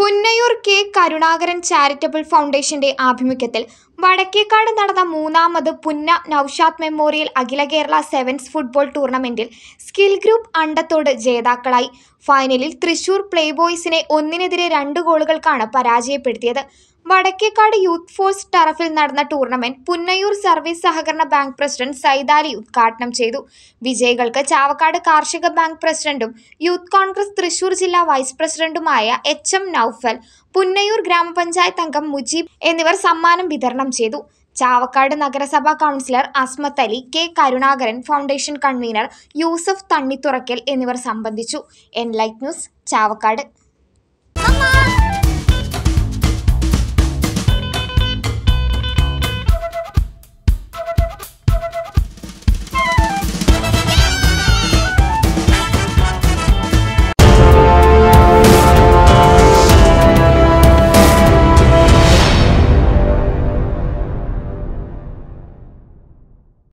Punnayur K Karunakaran charitable ഫൗണ്ടേഷന്റെ ആഭിമുഖ്യത്തിൽ വടക്കേക്കാട് നടന്ന മൂന്നാമത് പുന്ന നൌഷാദ് മെമ്മോറിയൽ അഖില കേരള സെവൻസ് ഫുട്ബോൾ ടൂർണമെന്റിൽ സ്കിൽ ഗ്രൂപ്പ് അണ്ടത്തോട് ജേതാക്കളായി ഫൈനലിൽ തൃശൂർ പ്ലേബോയ്സിനെ ഒന്നിനെതിരെ രണ്ട് ഗോളുകൾക്കാണ് പരാജയപ്പെടുത്തിയത് വടക്കേക്കാട് യൂത്ത് ഫോഴ്സ് ടറഫിൽ നടന്ന ടൂർണമെന്റ് പുന്നയൂർ സർവീസ് സഹകരണ ബാങ്ക് പ്രസിഡന്റ് സൈദാലി ഉദ്ഘാടനം ചെയ്തു വിജയികൾക്ക് ചാവക്കാട് കാർഷിക ബാങ്ക് പ്രസിഡന്റും യൂത്ത് കോൺഗ്രസ് തൃശൂർ ജില്ലാ വൈസ് പ്രസിഡന്റുമായ എച്ച് എം നൌഫൽ പുന്നയൂർ ഗ്രാമപഞ്ചായത്ത് അംഗം മുജീബ് എന്നിവർ സമ്മാനം വിതരണം ചെയ്തു ചാവക്കാട് നഗരസഭാ councillor Asmath Ali K Karunakaran foundation convener Yusuf Thannithurakkal എന്നിവർ സംബന്ധിച്ചു എൻലൈറ്റ് ന്യൂസ് ചാവക്കാട്